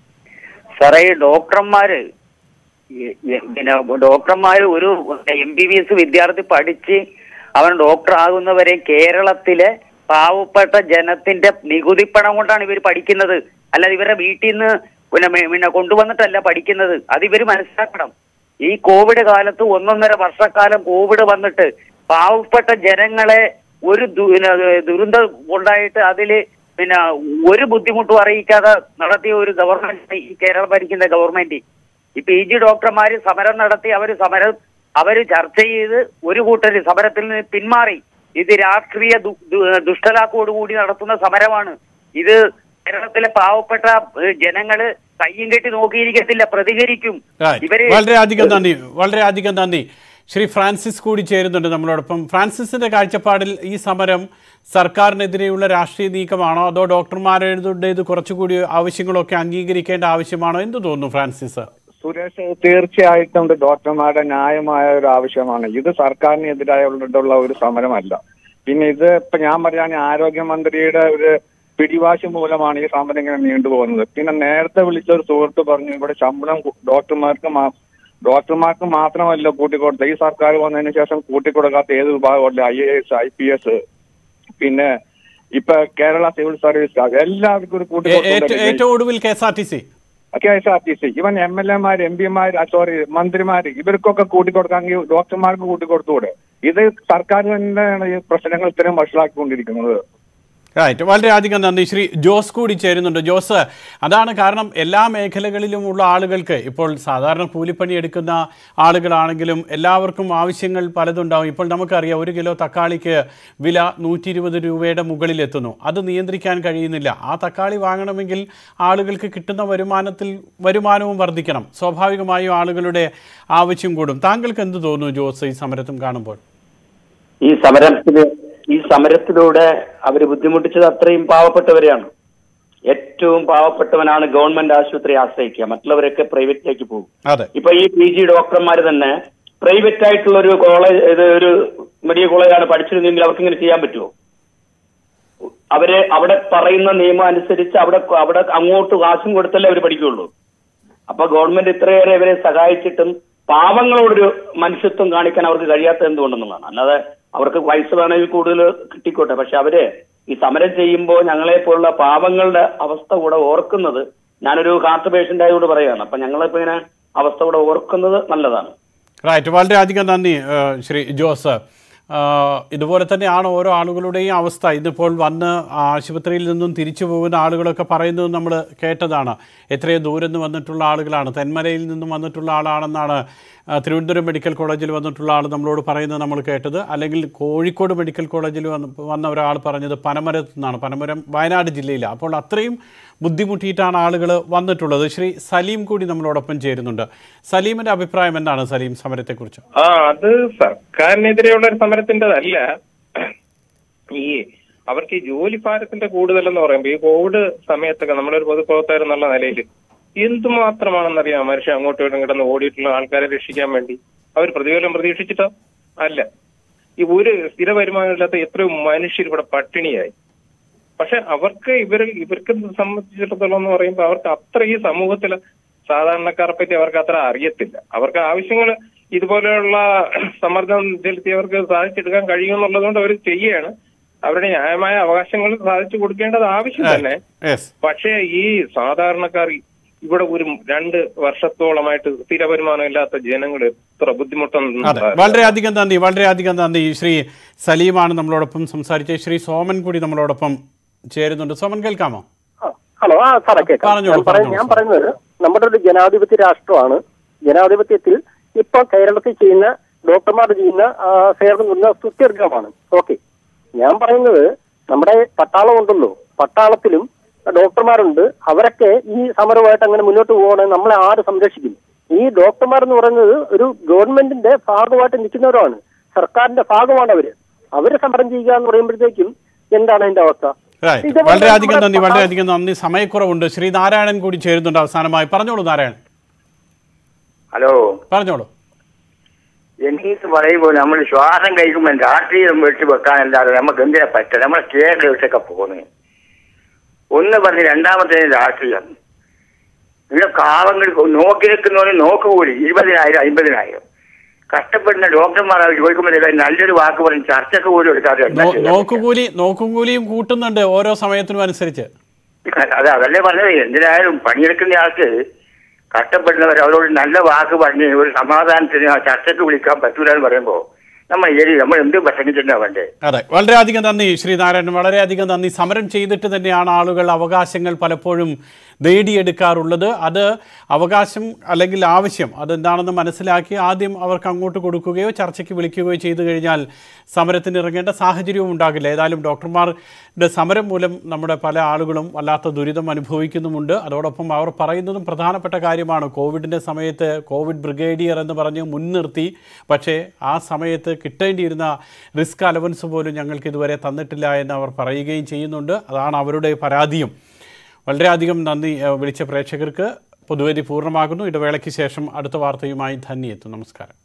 സാറേ ഈ ഡോക്ടർമാര് ഈ- ഈ- പിന്നെ ഡോക്ടർമാര് ഒരു എം ബി ബി എസ് വിദ്യാർത്ഥി പഠിച്ച് അവൻ ഡോക്ടർ ആകുന്നവരെ കേരളത്തിലെ പാവപ്പെട്ട ജനത്തിന്റെ നികുതി പണം കൊണ്ടാണ് ഇവർ പഠിക്കുന്നത് അല്ലാതെ ഇവരെ വീട്ടിൽ നിന്ന് പിന്നെ മെ- പിന്നെ കൊണ്ടുവന്നിട്ടല്ല പഠിക്കുന്നത് അത് ഇവർ മനസ്സിലാക്കണം ഈ കോവിഡ് കാലത്ത് ഒന്നൊന്നര വർഷക്കാലം കോവിഡ് വന്നിട്ട് പാവപ്പെട്ട ജനങ്ങളെ ഒരു ദു- പിന്നെ ദുരന്തം ഉണ്ടായിട്ട് അതില് പിന്നെ ഒരു ബുദ്ധിമുട്ടും അറിയിക്കാതെ നടത്തിയ ഒരു ഗവൺമെന്റ് ഈ കേരളം ഭരിക്കുന്ന ഗവൺമെന്റ് ഈ പി ജി ഡോക്ടർമാര് സമരം നടത്തി അവര് സമരം അവര് ചർച്ച ചെയ്ത് ഒരു കൂട്ടര് സമരത്തിൽ നിന്ന് പിന്മാറി ഇത് രാഷ്ട്രീയ ദു- ദു- ദുഷ്ടലാക്കോടുകൂടി നടത്തുന്ന സമരമാണ് ഇത് കേരളത്തിലെ പാവപ്പെട്ട ഏഹ്, ജനങ്ങള് കയ്യും കെട്ടി നോക്കിയിരിക്കത്തില്ല പ്രതികരിക്കും Right. ഇവര് വളരെയധികം നന്ദി വളരെയധികം നന്ദി ശ്രീ ഫ്രാൻസിസ് കൂടി ചേരുന്നുണ്ട് നമ്മളോടൊപ്പം ഫ്രാൻസിസിന്റെ കാഴ്ചപ്പാടിൽ ഈ സമരം സർക്കാരിനെതിരെയുള്ള രാഷ്ട്രീയ നീക്കമാണോ അതോ ഡോക്ടർമാരുടേത് കുറച്ചുകൂടി ആവശ്യങ്ങളൊക്കെ അംഗീകരിക്കേണ്ട ആവശ്യമാണോ എന്ത് തോന്നുന്നു ഫ്രാൻസിസ് സുരേഷ് തീർച്ചയായിട്ടും ഇത് ഡോക്ടർമാരുടെ ന്യായമായ ഒരു ആവശ്യമാണ് ഇത് സർക്കാരിനെതിരായുള്ള ഒരു സമരമല്ല പിന്നെ ഇത് ഇപ്പൊ ഞാൻ പറയുകയാണെങ്കിൽ ആരോഗ്യമന്ത്രിയുടെ ഒരു പിടിവാശി മൂലമാണ് ഈ സമരം ഇങ്ങനെ നീണ്ടുപോകുന്നത് പിന്നെ നേരത്തെ വിളിച്ച ഒരു സുഹൃത്ത് പറഞ്ഞു ഇവിടെ ശമ്പളം കു- ഡോക്ടർമാർക്ക് മാ- ഡോക്ടർമാർക്ക് മാത്രമല്ല കൂട്ടിക്കൊടുത്തത് ഈ സർക്കാർ വന്നതിന് ശേഷം കൂട്ടിക്കൊടുക്കാത്ത ഏത് വിഭാഗമല്ല I A S I P S പിന്നെ ഇപ്പൊ കേരള സിവിൽ സർവീസ് സ്റ്റാഫ് എല്ലാവർക്കും ഒരു ഏ- ഏറ്റവും കൂട്ടിക്കൊടുക്കുന്നുണ്ട് ഏറ്റവും ഒടുവിൽ K S R T C K S R T C ഇവൻ എം എൽ എമാർ എം പിമാർ സോറി മന്ത്രിമാർ ഇവർക്കൊക്കെ കൂട്ടിക്കൊടുക്കാമെങ്കിൽ ഡോക്ടർമാർക്ക് കൂട്ടിക്കൊടുത്തുകൂടെ ഇത് സർക്കാർ തന്നെയാണ് ഈ പ്രശ്നങ്ങൾ ഇത്രയും വഷളാക്കിക്കൊണ്ടിരിക്കുന്നത് റൈറ്റ് വളരെയധികം നന്ദി ശ്രീ ജോസ് കൂടി ചേരുന്നുണ്ട് ജോസ് അതാണ് കാരണം എല്ലാ മേഖലകളിലുമുള്ള ആളുകൾക്ക് ഇപ്പോൾ സാധാരണ കൂലിപ്പണി എടുക്കുന്ന ആളുകളാണെങ്കിലും എല്ലാവർക്കും ആവശ്യങ്ങൾ പലതുണ്ടാവും ഇപ്പോൾ നമുക്കറിയാം ഒരു കിലോ തക്കാളിക്ക് വില നൂറ്റി ഇരുപത് രൂപയുടെ മുകളിലെത്തുന്നു അത് നിയന്ത്രിക്കാൻ കഴിയുന്നില്ല ആ തക്കാളി വാങ്ങണമെങ്കിൽ ആളുകൾക്ക് കിട്ടുന്ന വരുമാനത്തിൽ വരുമാനവും വർദ്ധിക്കണം സ്വാഭാവികമായും ആളുകളുടെ ആവശ്യം കൂടും താങ്കൾക്ക് എന്ത് തോന്നുന്നു ജോസ് ഈ സമരത്തും കാണുമ്പോൾ ഈ സമരത്തിന് ഈ സമരത്തിലൂടെ അവർ ബുദ്ധിമുട്ടിച്ചത് അത്രയും പാവപ്പെട്ടവരെയാണ് ഏറ്റവും പാവപ്പെട്ടവനാണ് ഗവൺമെന്റ് ആശുപത്രി ആശ്രയിക്കുക മറ്റുള്ളവരൊക്കെ പ്രൈവറ്റിലേക്ക് പോകും അതെ ഇപ്പൊ ഈ പി ജി ഡോക്ടർമാർ തന്നെ പ്രൈവറ്റ് ആയിട്ടുള്ള ഒരു കോളേജ് ഇത് ഒരു മെഡിക്കൽ കോളേജാണ് പഠിച്ചിരുന്നെങ്കിൽ അവർക്ക് ഇങ്ങനെ ചെയ്യാൻ പറ്റുമോ അവര് അവിടെ പറയുന്ന നിയമം അനുസരിച്ച് അവിടെ അവിടെ അങ്ങോട്ട് കാശും കൊടുത്തല്ലേ അവർ പഠിക്കുള്ളൂ അപ്പൊ ഗവൺമെന്റ് ഇത്രയേറെ ഇവരെ സഹായിച്ചിട്ടും പാവങ്ങളോടൊരു മനുഷ്യത്വം കാണിക്കാൻ അവർക്ക് കഴിയാത്ത എന്തുകൊണ്ടെന്നുള്ളതാണ് അല്ലാതെ അവർക്ക് പൈസ വേണമെങ്കിൽ കൂടുതൽ കിട്ടിക്കോട്ടെ പക്ഷെ അവര് ഈ സമരം ചെയ്യുമ്പോൾ ഞങ്ങളെ പോലുള്ള പാവങ്ങളുടെ അവസ്ഥ കൂടെ ഓർക്കുന്നത് ഞാനൊരു ഹാർട്ട് പേഷ്യന്റ് ആയതുകൊണ്ട് പറയുകയാണ് അപ്പൊ ഞങ്ങളിപ്പോ ഇങ്ങനെ അവസ്ഥ കൂടെ ഓർക്കുന്നത് നല്ലതാണ് റൈറ്റ് വളരെയധികം നന്ദി ഏഹ്, ശ്രീ ജോസ് ആഹ്, ഇതുപോലെ തന്നെയാണ് ഓരോ ആളുകളുടെയും അവസ്ഥ ഇന്നിപ്പോൾ വന്ന് ആശുപത്രിയിൽ നിന്നും തിരിച്ചു പോകുന്ന ആളുകളൊക്കെ പറയുന്നത് നമ്മൾ കേട്ടതാണ് എത്രയോ ദൂരം നിന്ന് വന്നിട്ടുള്ള ആളുകളാണ് തെന്മലയിൽ നിന്നും വന്നിട്ടുള്ള ആളാണെന്നാണ് ആഹ്, തിരുവനന്തപുരം മെഡിക്കൽ കോളേജിൽ വന്നിട്ടുള്ള ആൾ നമ്മളോട് പറയുന്നത് നമ്മൾ കേട്ടത് അല്ലെങ്കിൽ കോഴിക്കോട് മെഡിക്കൽ കോളേജിൽ വന്ന് വന്ന ഒരാൾ പറഞ്ഞത് പനമരത്ത് നിന്നാണ് പനമരം വയനാട് ജില്ലയിലാണ് അപ്പോൾ അത്രയും ബുദ്ധിമുട്ടിയിട്ടാണ് ആളുകൾ വന്നിട്ടുള്ളത് ശ്രീ സലീം കൂടി നമ്മളോടൊപ്പം ചേരുന്നുണ്ട് സലീമിന്റെ അഭിപ്രായം എന്താണ് സലീം സമരത്തെക്കുറിച്ച് ആ അത് സർക്കാരിനെതിരെയുള്ള ഒരു സമരത്തിൻ്റെതല്ല ഈ അവർക്ക് ഈ ജോലി ഭാരത്തിന്റെ കൂടുതലെന്ന് പറയുമ്പോൾ ഈ കോവിഡ് സമയത്തൊക്കെ നമ്മളൊരു പൊതുപ്രവർത്തകർ എന്നുള്ള നിലയിൽ എന്തുമാത്രമാണെന്നറിയാം മനുഷ്യൻ അങ്ങോട്ടും ഇങ്ങോട്ടും കിടന്ന് ഓടിയിട്ടുള്ള ആൾക്കാരെ രക്ഷിക്കാൻ വേണ്ടി അവർ പ്രതിഫലം പ്രതീക്ഷിച്ചിട്ടോ അല്ല ഈ ഒരു സ്ഥിര വരുമാനമില്ലാത്ത എത്രയോ മനുഷ്യർ ഇവിടെ പട്ടിണിയായി പക്ഷെ അവർക്ക് ഇവർ ഇവർക്ക് സംബന്ധിച്ചിടത്തോളം എന്ന് പറയുമ്പോൾ അവർക്ക് അത്ര ഈ സമൂഹത്തിലെ സാധാരണക്കാരെ പറ്റി അവർക്ക് അത്ര അറിയത്തില്ല അവർക്ക് ആവശ്യങ്ങൾ ഇതുപോലെയുള്ള സമ്മർദ്ദം ചെലുത്തി അവർക്ക് സാധിച്ചെടുക്കാൻ കഴിയുമെന്നുള്ളത് കൊണ്ട് അവർ ചെയ്യുകയാണ് അവരുടെ ന്യായമായ അവകാശങ്ങൾ സാധിച്ചു കൊടുക്കേണ്ടത് ആവശ്യം തന്നെ യെസ് പക്ഷേ ഈ സാധാരണക്കാർ ഇവിടെ ഒരു രണ്ട് വർഷത്തോളമായിട്ട് സ്ഥിര വരുമാനം ഇല്ലാത്ത ജനങ്ങൾ എത്ര അതെ ബുദ്ധിമുട്ടുന്നു വളരെയധികം നന്ദി വളരെയധികം നന്ദി ശ്രീ സലീമാണ് നമ്മളോടൊപ്പം സംസാരിച്ചത് ശ്രീ സോമൻ കൂടി നമ്മളോടൊപ്പം ചേരുന്നുണ്ട് സോമൻ കേൾക്കാമോ ഹലോ ആ സാറേ കേൾക്കാം പറഞ്ഞോളൂ, ഞാൻ പറയുന്നത് പറഞ്ഞോളൂ, ഞാൻ പറയുന്നത് നമ്മുടെ ഒരു ജനാധിപത്യ രാഷ്ട്രമാണ് ജനാധിപത്യത്തിൽ ഇപ്പൊ കേരളത്തിൽ ചെയ്യുന്ന ഡോക്ടർമാർ ചെയ്യുന്ന ആ, സേവനം എന്ന് പറഞ്ഞാൽ സുത്യർഗമാണ് ഓക്കെ ഞാൻ പറയുന്നത് നമ്മുടെ പട്ടാളം ഉണ്ടല്ലോ പട്ടാളത്തിലും ഡോക്ടർമാരുണ്ട് അവരൊക്കെ ഈ സമരമായിട്ട് അങ്ങനെ മുന്നോട്ട് പോകണമെങ്കിൽ നമ്മളെ ആര് സംരക്ഷിക്കും ഈ ഡോക്ടർമാർ എന്ന് പറയുന്നത് ഒരു ഗവൺമെന്റിന്റെ ഭാഗമായിട്ട് നിൽക്കുന്നവരാണ് സർക്കാരിന്റെ ഭാഗമാണ് അവര് അവര് സമരം ചെയ്യുക എന്ന് പറയുമ്പോഴത്തേക്കും എന്താണ് അതിന്റെ അവസ്ഥ റൈറ്റ് ഇതേപോലെ വളരെയധികം നമ്മുടെ നന്ദി പട്ടാളം- വളരെയധികം നന്ദി സമയക്കുറവുണ്ട് ശ്രീ നാരായണൻ കൂടി ചേരുന്നുണ്ട് അവസാനമായി പറഞ്ഞോളൂ നാരായണൻ ഹലോ പറഞ്ഞോളൂ എനിക്ക് പറയുമ്പോൾ നമ്മൾ ശ്വാസം കഴിക്കുമ്പോൾ രാഷ്ട്രീയം വെച്ച് വെക്കാനല്ലാതെ നമുക്ക് എന്തിനാ പറ്റുക നമ്മളെ കേരളത്തിലൊക്കെ പോകുന്നത് ഒന്ന് പറഞ്ഞ് രണ്ടാമത്തെ രാഷ്ട്രീയം ഇവിടെ കാവങ്ങൾ നോക്കി നിൽക്കുന്നവന് നോക്കുകൂലി ഇരുപതിനായിരം അമ്പതിനായിരം കഷ്ടപ്പെടുന്ന ഡോക്ടർമാർ അവർ ചോദിക്കുമ്പോൾ നല്ലൊരു വാക്ക് പറഞ്ഞ് ചർച്ചക്ക് പോലും എടുക്കാതെ എന്താ നോ- ചെയ്യുക? നോക്കുകൂലി നോക്കുകൂലിയും കൂട്ടുന്നുണ്ട് ഓരോ സമയത്തിനും അനുസരിച്ച് അതെ അതല്ലേ പറഞ്ഞത് എന്തിനായാലും പണിയെടുക്കുന്ന ആൾക്ക് കഷ്ടപ്പെടുന്നവർ അവരോട് നല്ല വാക്ക് പറഞ്ഞ് ഒരു സമാധാനത്തിന് ആ ചർച്ചയ്ക്ക് വിളിക്കാൻ പറ്റൂല എന്ന് പറയുമ്പോൾ നമ്മൾ ശരി നമ്മൾ എന്ത് പ്രസംഗിച്ചിട്ടാ വേണ്ടേ അതെ വളരെയധികം നന്ദി ശ്രീനാരായണൻ വളരെയധികം നന്ദി സമരം ചെയ്തിട്ട് തന്നെയാണ് ആളുകൾ അവകാശങ്ങൾ പലപ്പോഴും നേടിയെടുക്കാറുള്ളത് അത് അവകാശം അല്ലെങ്കിൽ ആവശ്യം അതെന്താണെന്ന് മനസ്സിലാക്കി ആദ്യം അവർക്ക് അങ്ങോട്ട് കൊടുക്കുകയോ ചർച്ചയ്ക്ക് വിളിക്കുകയോ ചെയ്തു കഴിഞ്ഞാൽ സമരത്തിന് ഇറങ്ങേണ്ട സാഹചര്യവും ഉണ്ടാകില്ല ഏതായാലും ഡോക്ടർമാരുടെ സമരം മൂലം നമ്മുടെ പല ആളുകളും വല്ലാത്ത ദുരിതം അനുഭവിക്കുന്നുമുണ്ട് അതോടൊപ്പം അവർ പറയുന്നതും പ്രധാനപ്പെട്ട കാര്യമാണ് കോവിഡിൻ്റെ സമയത്ത് കോവിഡ് ബ്രിഗേഡിയർ എന്ന് പറഞ്ഞ് മുൻനിർത്തി പക്ഷേ ആ സമയത്ത് കിട്ടേണ്ടിയിരുന്ന റിസ്ക് അലവൻസ് പോലും ഞങ്ങൾക്ക് ഇതുവരെ തന്നിട്ടില്ല എന്ന് അവർ പറയുകയും ചെയ്യുന്നുണ്ട് അതാണ് അവരുടെ പരാതിയും വളരെയധികം നന്ദി ഏഹ്, വിളിച്ച പ്രേക്ഷകർക്ക് പൊതുവേദി പൂർണ്ണമാകുന്നു ഇടവേളയ്ക്ക് ശേഷം അടുത്ത വാർത്തയുമായി ധന്യ എത്തും നമസ്കാരം